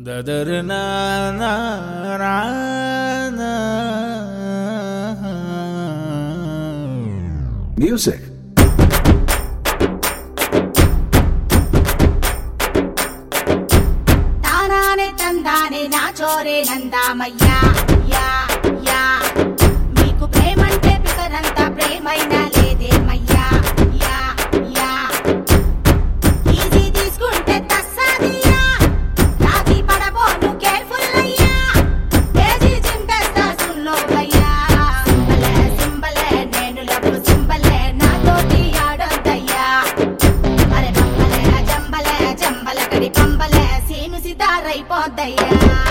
దదరనా నా నా నా. Music. తానానే తందానే నా చోరే నందామయ్యా యా యా మీకు ప్రేమంటే పిసరంత ప్రేమైనా లేదేమయ్యా యా యా ఈజీ తీసుకుంటే తస్సాదియా రాజీ పడబోను కేర్ఫుల్ అయ్యా తేజీ చింపేస్తా సుల్లో అయ్యా సింబలే సింబలే నేను లవ్వు సింబలే నాతోటి ఆడొద్దయ్యా అరే బంబలే జంబలే జంబల కడి పంబలే సీను సితారైపోద్దయ్యా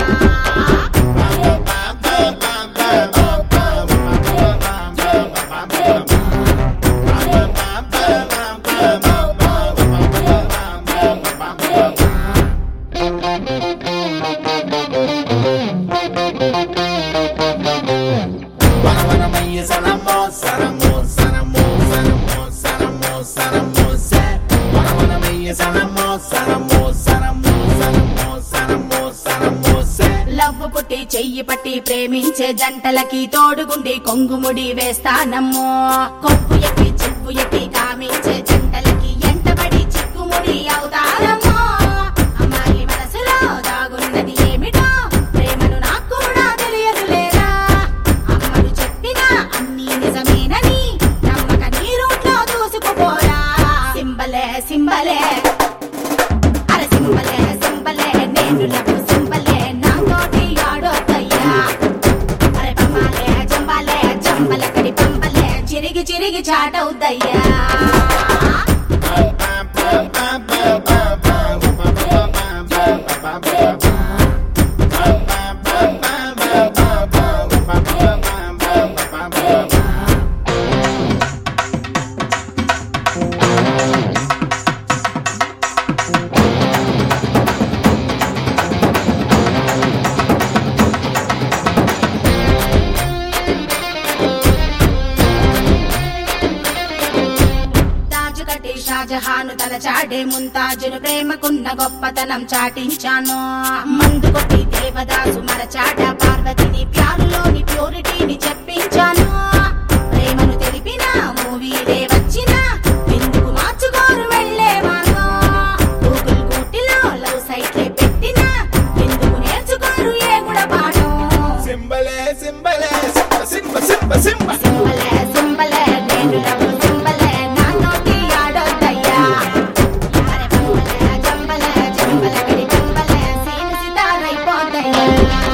వనవనమయ్య సనమో సనమో సనమో సనమో సనమో సనమో సే. వనవనమయ్య సనమో సనమో సనమో సనమో సనమో సనమో సే. లవ్వు పుట్టి చెయ్యి పట్టి ప్రేమించే జంటలకి తోడుగుండి కొంగుముడి వేస్తానమ్మో కొప్పు ఎక్కి చిప్పు ఎక్కి కామించే జంటలకి ఎంటబడి చిక్కుముడి అవుతారమ్మో అమ్మాయి మనసులో దాగున్నది ఏమిటో ప్రేమను నాకు కూడా తెలియదు లేరా అమ్మడు చెప్పినా అన్ని నిజమేనని నమ్మక నీ రూట్లో దూసుకుపోరా సింబలే సింబలే అరే సింబలే సింబలే నేను లవ్ సింబలే నా తోటి ఆడోద్దయ్యా అరే పంబాలే జంబాలే జంబల కడి పంబలే చిరిగి చిరిగి చాటవుద్దయ్యా తాజు కట్టి షాజహాను తలచాడే ముంతాజును ప్రేమకున్న గొప్పతనం చాటించాను మందు కొట్టి దేవదాసు మరచాట పార్వతిని ప్యారులోని ప్యూరిటీని చెప్పించాను ప్రేమను తెలిపిన మూవీలే వచ్చిన ఎందుకు మార్చుకోరు వెళ్ళే మార్గం గూగుల్ గూటిలో లవ్ సైట్లే పెట్టిన ఎందుకు నేర్చుకోరు ఏ కూడా పాఠం సింబలే సింబలే సింబ సింబ సింబ సింబ సింబలే సింబలే నేను లవ్ సింబలే నా నోటి ఆడొద్దయ్యా అరే బంబలే జంబలే జంబల కడి జంబలే సీను సితారైపోద్దయ్యా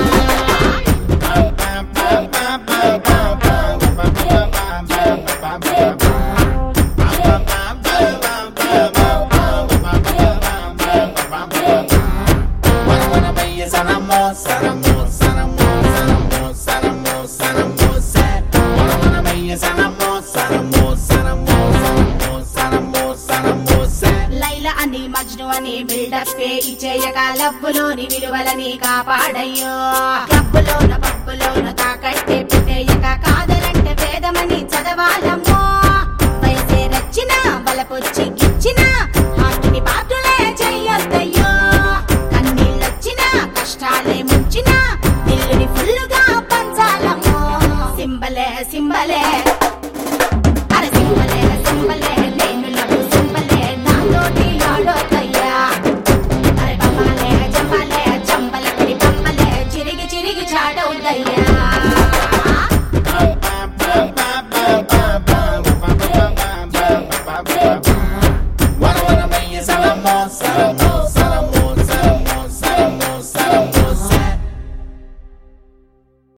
వనవనమయ్య సనమో సనమో సనమో సనమో సనమో సనమో సే. వనవనమయ్య సనమో సనమో సనమో సనమో సనమో సనమో సే. లైల అని మజ్ను అని బిల్డప్ పే ఇచ్చేయక లవ్వులోని విలువలని కాపాడయ్యో క్లబ్బులోన పబ్బులోన తాకట్టే పెట్టేయక కాదలంటే వేదమని చదవాలమ్మో వయసే రచ్చిన బలపొచ్చి